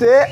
إيه؟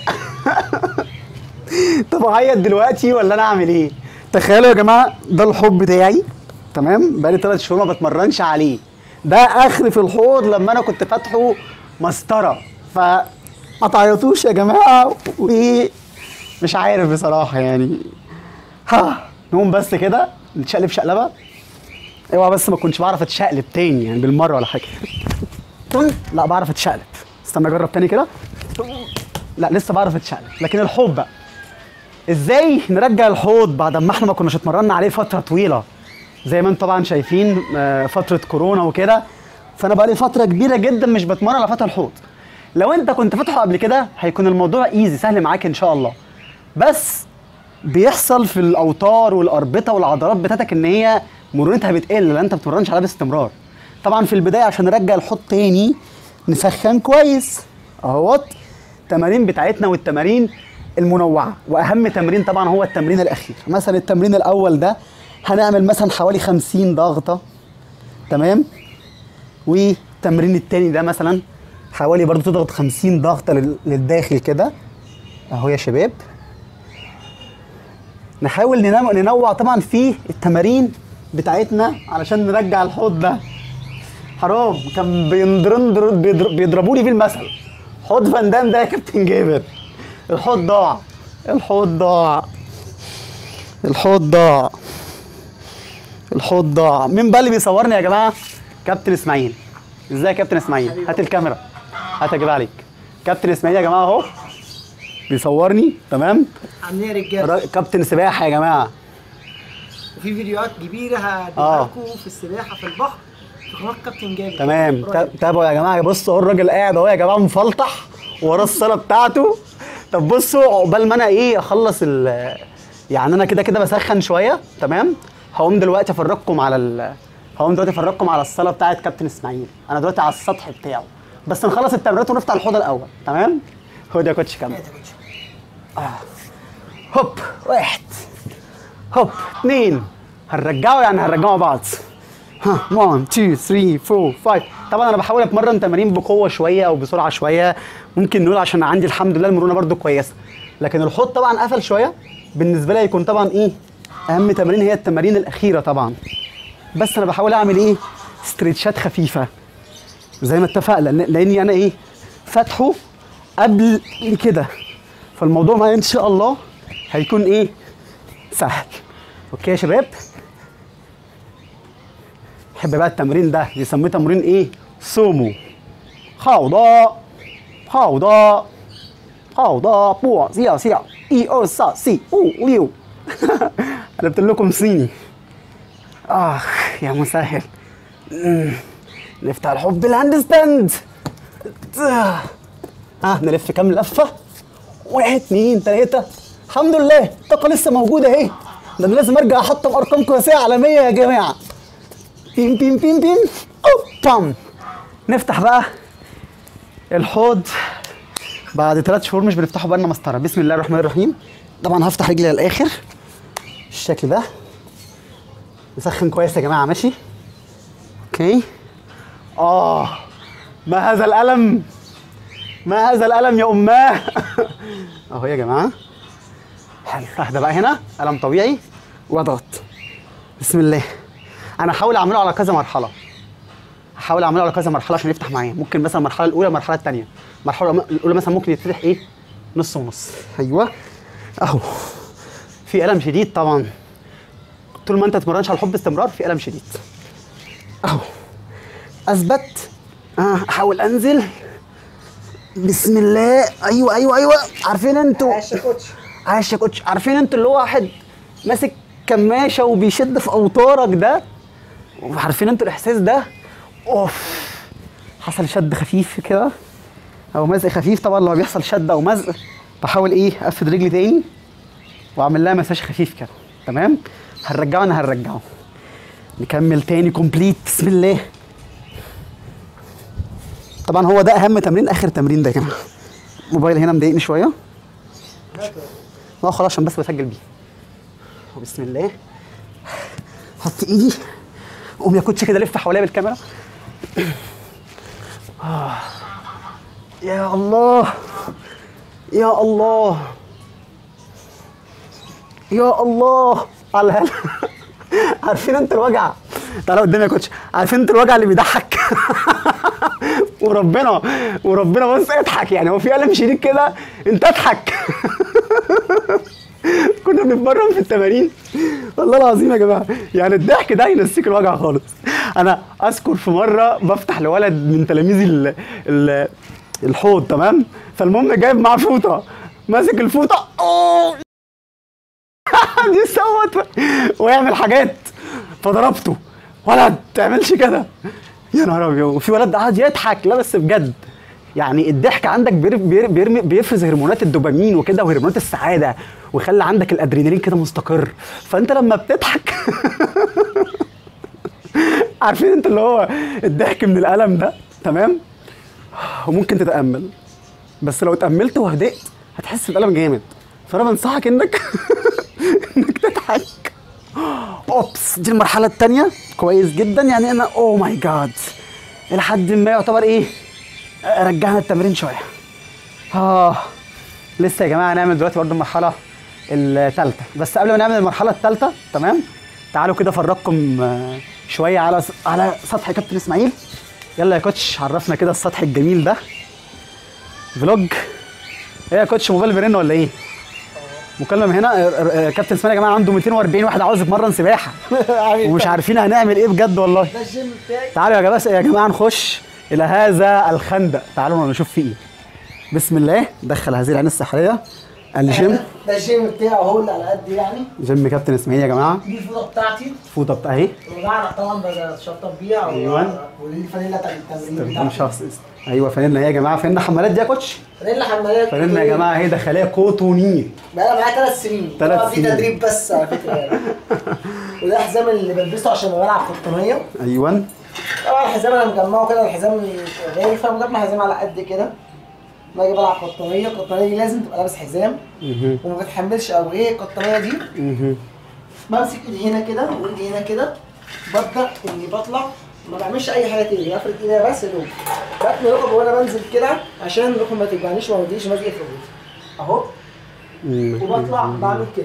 طب اعيط دلوقتي ولا انا اعمل ايه تخيلوا يا جماعه ده الحوض بتاعي تمام بقالي ثلاث شهور ما بتمرنش عليه ده اخر في الحوض لما انا كنت فاتحه مسطره فما تعيطوش يا جماعه وايه مش عارف بصراحه يعني ها نقوم بس كده نتشقلب شقلبه اوعى بس ما كنتش بعرف اتشقلب تاني يعني بالمره ولا حاجه لا بعرف اتشقلب استنى اجرب تاني كده لا لسه بعرف اتشقلب لكن الحوض بقى ازاي نرجع الحوض بعد ما احنا ما كناش اتمرنا عليه فتره طويله زي ما انتم طبعا شايفين آه، فتره كورونا وكده فانا بقى لي فتره كبيره جدا مش بتمرن على فتح الحوض لو انت كنت فاتحه قبل كده هيكون الموضوع ايزي سهل معاك ان شاء الله بس بيحصل في الاوتار والاربطه والعضلات بتاعتك ان هي مرونتها بتقل لان انت ما بتتمرنش عليها باستمرار طبعا في البدايه عشان نرجع الحوض تاني نسخن كويس اهوت التمارين بتاعتنا والتمارين المنوعه واهم تمرين طبعا هو التمرين الاخير مثلا التمرين الاول ده هنعمل مثلا حوالي 50 ضغطه تمام والتمرين التاني ده مثلا حوالي برضو تضغط 50 ضغطه لل- للداخل كده اهو يا شباب نحاول ننوع, ننوع طبعا في التمارين بتاعتنا علشان نرجع الحوض ده حرام كان بينضرن بيضر- بيضربوا لي فيه المثل حوض فان دام ده يا كابتن جابر الحوض ضاع الحوض ضاع الحوض ضاع الحوض ضاع مين بقى اللي بيصورني يا جماعه كابتن اسماعيل ازاي يا كابتن اسماعيل هات الكاميرا هات اجيب عليك كابتن اسماعيل يا جماعه اهو بيصورني تمام عاملين يا رجاله را- كابتن سباحه يا جماعه وفي فيديوهات كبيره آه. هديها لكم في السباحه في البحر في قناه كابتن جابر تمام قريب. تا- تابعوا يا جماعه بصوا اهو الراجل قاعد اهو يا جماعه مفلطح وراه الصاله بتاعته طب بصوا عقبال ما انا ايه اخلص ال يعني انا كده كده بسخن شويه تمام هقوم دلوقتي افرجكم على ال هقوم دلوقتي افرجكم على الصاله بتاعت كابتن اسماعيل انا دلوقتي على السطح بتاعه بس نخلص التمرينات ونفتح الحوض الاول تمام خد يا كوتش كمل هوب واحد هوب اثنين هنرجعه يعني هنرجعه بعض ها 1 2 3 4 5 طبعا انا بحاول اتمرن تمارين بقوه شويه او بسرعه شويه ممكن نقول عشان عندي الحمد لله المرونه برده كويسه لكن الحوض طبعا قفل شويه بالنسبه لي هيكون طبعا ايه اهم تمارين هي التمارين الاخيره طبعا بس انا بحاول اعمل ايه استرتشات خفيفه زي ما اتفقنا لأن- لاني انا ايه فاتحه قبل كده فالموضوع معايا ان شاء الله هيكون ايه سهل اوكي يا شباب بحب بقى التمرين ده بيسموه تمرين ايه سومو خاوضة خاوضة خاوضة بوع سيا سيا اي او سا سي او ليو قلبت لكم صيني اخ يا مسهل مم. نفتح الحب بالهاند ستاند ها نلف كام لفه واحد اتنين تلاته الحمد لله الطاقه لسه موجوده اهي ده انا لازم ارجع احطم ارقام قياسيه عالميه يا جماعه بيم بيم بيم بيم أوب بام نفتح بقى الحوض بعد ثلاث شهور مش بنفتحه بقالنا مسطره بسم الله الرحمن الرحيم طبعا هفتح رجلي للاخر الشكل ده نسخن كويس يا جماعه ماشي اوكي اه ما هذا الالم ما هذا الالم يا اماه اهو يا جماعه حلو اهدى بقى هنا الم طبيعي واضغط بسم الله انا هحاول اعمله على كذا مرحله هحاول اعمله على كذا مرحله عشان يفتح معايا ممكن مثلا المرحله الاولى المرحله الثانيه المرحله الاولى مثلا ممكن يتفتح ايه نص ونص ايوه اهو في الم شديد طبعا طول ما انت تتمرنش على الحب باستمرار في الم شديد اهو اثبت اه احاول انزل بسم الله ايوه ايوه ايوه عارفين انتوا عاش يا كوتش عايش يا كوتش عارفين انتوا اللي هو واحد ماسك كماشه وبيشد في اوتارك ده وعارفين انتوا الاحساس ده اوف حصل شد خفيف كده او مزق خفيف طبعا لما بيحصل شد او مزق بحاول ايه افرد رجلي تاني واعمل لها مساج خفيف كده تمام هنرجعه انا هنرجعه نكمل تاني كومبليت بسم الله طبعا هو ده اهم تمرين اخر تمرين ده يا جماعه موبايل هنا مضايقني شويه لا خلاص عشان بس بسجل بيه بسم الله حط ايدي قوم يا كوتش كده لف حواليا بالكاميرا آه. يا الله يا الله يا الله على الهلا عارفين انت الوجع تعالى قدامي يا كوتش عارفين انت الوجع اللي بيضحك وربنا وربنا بص اضحك يعني هو في الم شديد كده انت اضحك كنا بنتمرن في التمارين والله العظيم يا جماعه يعني الضحك ده ينسيك الوجع خالص انا اذكر في مره بفتح لولد من تلاميذي ال- ال- الحوض تمام فالمهم جايب معاه فوطه ماسك الفوطه اوه يصوت ويعمل حاجات فضربته ولد تعملش كده يا نهار ابيض وفي ولد قعد يضحك لا بس بجد يعني الضحك عندك بير بير بيرمي بيفرز هرمونات الدوبامين وكده وهرمونات السعاده ويخلي عندك الادرينالين كده مستقر فانت لما بتضحك عارفين انت اللي هو الضحك من الالم ده تمام وممكن تتامل بس لو اتاملت وهدئت هتحس بالالم جامد فانا بنصحك انك انك تضحك اوبس دي المرحله الثانيه كويس جدا يعني انا اوه ماي جاد الى حد ما يعتبر ايه رجعنا التمرين شويه اه لسه يا جماعه هنعمل دلوقتي برضه المرحله الثالثه بس قبل ما نعمل المرحله الثالثه تمام تعالوا كده افرجكم آه، شويه على على سطح كابتن اسماعيل يلا يا كوتش عرفنا كده السطح الجميل ده فلوج ايه يا كوتش موبايل بيرن ولا ايه؟ مكالمه هنا آه، آه، كابتن اسماعيل يا جماعه عنده 240 واحد عاوز يتمرن سباحه ومش عارفين هنعمل ايه بجد والله ده الجيم بتاعي تعالوا يا جماعه يا جماعه نخش الى هذا الخندق تعالوا نشوف فيه ايه بسم الله دخل هذه العين السحريه الجيم ده الجيم بتاعي اهو اللي على قد يعني جيم كابتن اسماعيل يا جماعه دي الفوطه بتاعتي فوطه بتاع اهي وبعرف طبعا بشطب بيها و- أيوة. ودي الفانيلا بتاعت التمرين تمرين بتاعتي شخص ايوه فانلة اهي يا جماعه فانلة حمالات دي يا كوتش فانيلا حمالات فانلة يا جماعه اهي داخليه كوتوني بقى معايا ثلاث سنين تلات طبعاً في سنين. تدريب بس على فكره يعني وده الحزام اللي بلبسه عشان بلعب قطنيه ايوه طبعا الحزام انا مجمعه كده الحزام غالي فانا مجمع حزام على قد كده باجي بلعب قطنيه القطنيه دي لازم تبقى لابس حزام مهم. وما بتحملش او ايه القطنيه دي مهم. بمسك ايدي هنا كده وايدي هنا كده ببدا اني بطلع ما بعملش اي حاجه تاني بفرد ايدي بس يا دوب بتني ركب وانا بنزل كده عشان الركب ما توجعنيش وما تجيش مزق في ركبي اهو مم. وبطلع بعمل كده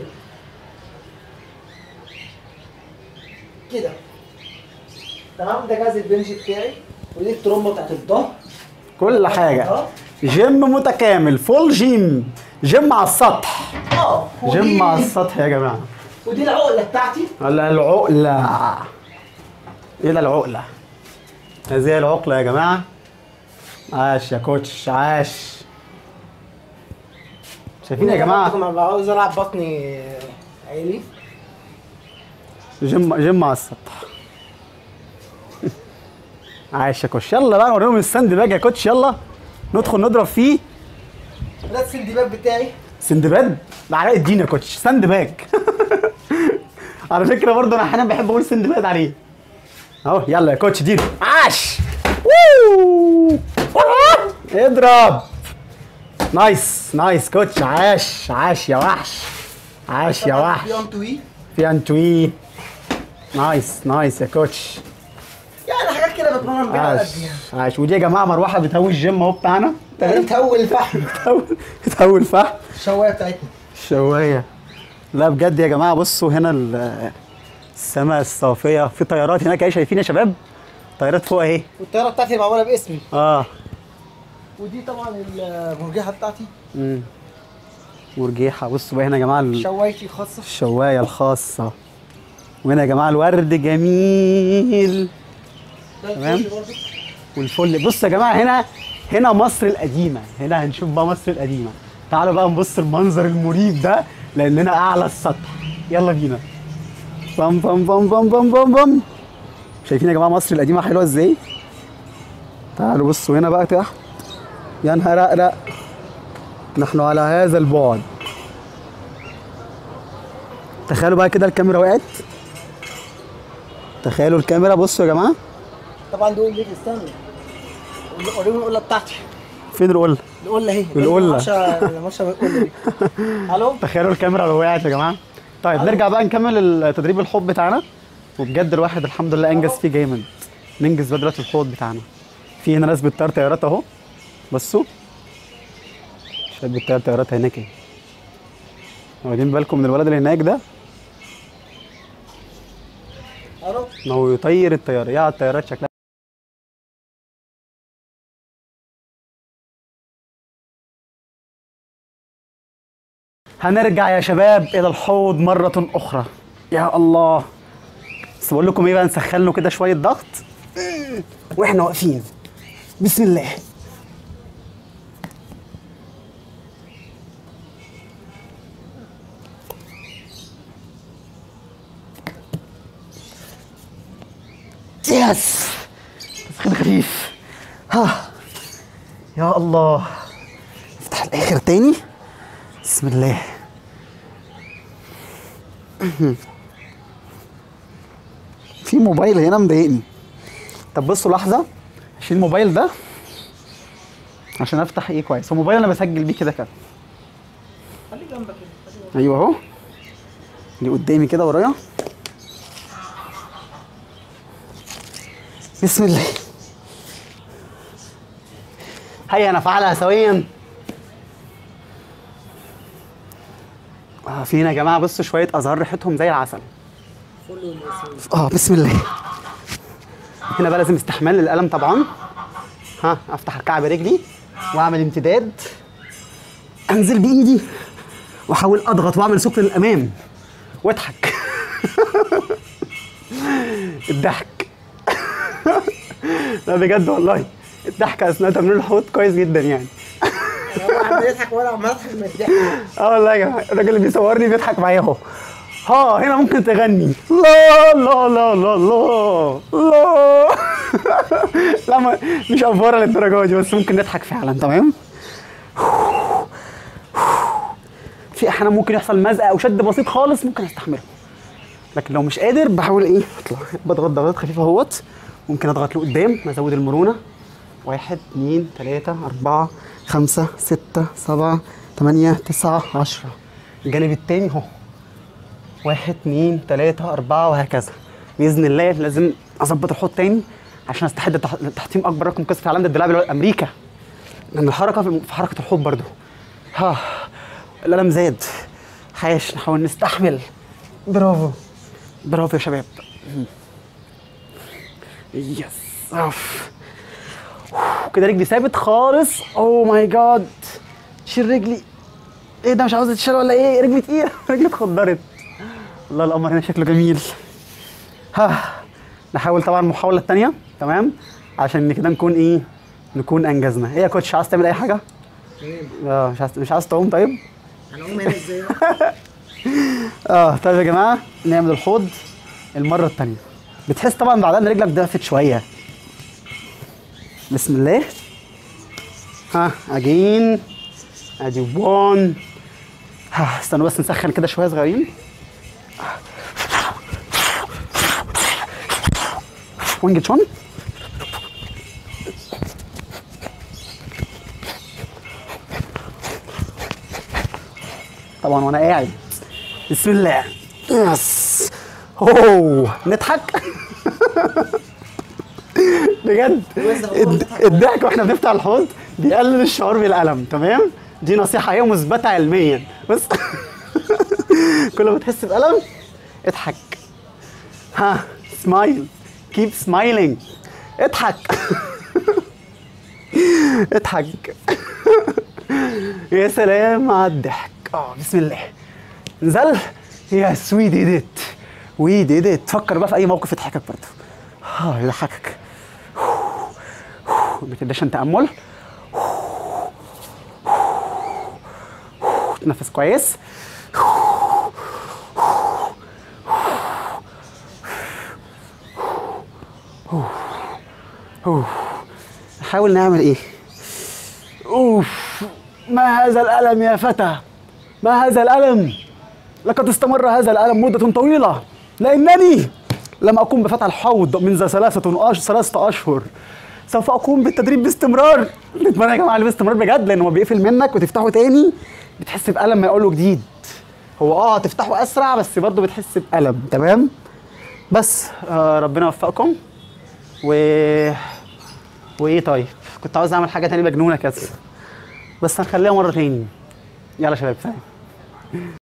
كده تمام ده جهاز البنج بتاعي ودي الترومبه بتاعت الظهر كل حاجه اه جيم متكامل فول جيم جيم على السطح اه ودي- جيم على السطح يا جماعه ودي العقله بتاعتي ولا العقلة ايه ده العقلة هذه العقلة يا جماعة عاش يا كوتش عاش شايفين يا جماعة انا عاوز العب بطني عالي جيم جيم على السطح عاش يا كوتش يلا بقى نوريهم الساند باج يا كوتش يلا ندخل نضرب فيه ده السندباد بتاعي سندباد ده علاء الدين يا كوتش ساند باج على فكره برضه انا احيانا بحب اقول سندباد عليه اهو يلا يا كوتش دير عاش ووو. اضرب نايس نايس كوتش عاش عاش يا وحش عاش يا وحش في انتوي في انتوي نايس نايس يا كوتش يعني حاجات كده بتمرن بيها على عاش قد يعني عاش ودي يا جماعه مروحه بتهوي الجيم اهو بتاعنا تمام بتهول الفحم بتهوي بتهوي الفحم الشوايه بتاعتنا الشوايه لا بجد يا جماعه بصوا هنا ال- السماء الصافيه في طيارات هناك اهي شايفين يا شباب طيارات فوق اهي والطياره بتاعتي معموله باسمي اه ودي طبعا المرجحه بتاعتي امم مرجيحه بصوا بقى هنا يا جماعه ال- شوايتي الخاصه الشوايه الخاصه وهنا يا جماعه الورد جميل ده تمام. الفل برضه. والفل بص يا جماعه هنا هنا مصر القديمه هنا هنشوف بقى مصر القديمه تعالوا بقى نبص المنظر المريب ده لاننا اعلى السطح يلا بينا بام بام بام بام بام بام بام شايفين يا جماعه مصر القديمه حلوه ازاي تعالوا بصوا هنا بقى تحت يا نهار أقرق نحن على هذا البعد تخيلوا بقى كده الكاميرا وقعت تخيلوا الكاميرا بصوا يا جماعه طبعا دول ليك استنى وريهم القله بتاعتي فين القله القله اهي القلة. ماتش القله دي الو تخيلوا الكاميرا لو وقعت يا جماعه طيب نرجع بقى نكمل التدريب الحوض بتاعنا وبجد الواحد الحمد لله انجز فيه جامد ننجز بقى دلوقتي الحوض بتاعنا في هنا ناس بتطير طيارات اهو بصوا شاب بتاع طيارات هناك ايه واخدين بالكم من الولد اللي هناك ده اهو ما هو يطير الطياره يا الطيارات شكلها هنرجع يا شباب الى الحوض مره اخرى يا الله بس بقول لكم ايه بقى نسخن له كده شويه ضغط واحنا واقفين بسم الله يس تسخين خفيف ها يا الله افتح الاخر تاني بسم الله في موبايل هنا مضايقني طب بصوا لحظه اشيل الموبايل ده عشان افتح ايه كويس هو موبايل انا بسجل بيه كده كده خليك جنبك كده خليك ايوه اهو اللي قدامي كده ورايا بسم الله هيا نفعلها سويا آه في هنا يا جماعه بصوا شويه ازهار ريحتهم زي العسل فل والمسؤول اه بسم الله هنا بقى لازم استحمال للقلم طبعا ها افتح كعب رجلي واعمل امتداد انزل بايدي واحاول اضغط واعمل سكر للامام واضحك الضحك لا بجد والله الضحك اثناء تمرين الحوض كويس جدا يعني هو عمال يضحك وانا عمال اضحك من الضحك اه والله يا جماعه الراجل اللي بيصورني بيضحك معايا اهو ها هنا ممكن تغني لا لا لا لا لا لا لا ما مش افوره للدرجه دي بس ممكن نضحك فعلا تمام في احيانا ممكن يحصل مزق او شد بسيط خالص ممكن استحمله لكن لو مش قادر بحاول ايه اطلع بضغط ضغطات خفيفه اهوت ممكن اضغط لقدام ازود المرونه واحد اتنين تلاتة أربعة خمسة ستة سبعة تمانية تسعة عشرة الجانب التاني اهو واحد اتنين تلاتة أربعة وهكذا بإذن الله لازم أظبط الحوض تاني عشان أستحد تح- تحطيم أكبر رقم قياسي في عالم الدولاب اللي هو أمريكا لأن الحركة في في حركة الحوض برضو ها الألم زاد عايش نحاول نستحمل برافو برافو يا شباب يس أوف. كده رجلي ثابت خالص اوه ماي جاد شيل رجلي ايه ده مش عاوز تشيل ولا ايه رجلي تقيله رجلي اتخدرت والله القمر هنا شكله جميل ها نحاول طبعا المحاوله الثانيه تمام عشان كده نكون ايه نكون انجزنا ايه يا كوتش عاوز تعمل اي حاجه اه مش عاوز مش عاوز تعوم طيب هنقوم هنا ازاي بقى؟ اه طيب يا جماعه نعمل الحوض المره الثانيه بتحس طبعا بعدها ان رجلك ضعفت شويه بسم الله ها اجين ادي وان ها استنوا بس نسخن كده شويه صغيرين وينج تشون طبعا وانا قاعد بسم الله يس اوه نضحك بجد الد- الضحك واحنا بنفتح الحوض بيقلل الشعور بالالم تمام دي نصيحه هي مثبته علميا بس كل ما تحس بالم اضحك ها سمايل كيب سمايلينج اضحك اضحك يا سلام على الضحك اه بسم الله نزل يس وي ديد ات وي ديد ات فكر بقى في اي موقف يضحكك برضه اه يضحكك ما تبداش انت تامل تنفس كويس نحاول نعمل ايه اوف ما هذا الالم يا فتى ما هذا الالم لقد استمر هذا الالم مده طويله لانني لم اقوم بفتح الحوض منذ ثلاثه أش... ثلاثه اشهر سوف اقوم بالتدريب باستمرار نتمنى يا جماعه عليه باستمرار بجد لان هو بيقفل منك وتفتحه تاني بتحس بالم ما يقوله جديد هو اه هتفتحه اسرع بس برضه بتحس بالم تمام بس آه ربنا يوفقكم و وايه طيب كنت عاوز اعمل حاجه تانية مجنونه كده بس هنخليها مره تاني يلا يا شباب سلام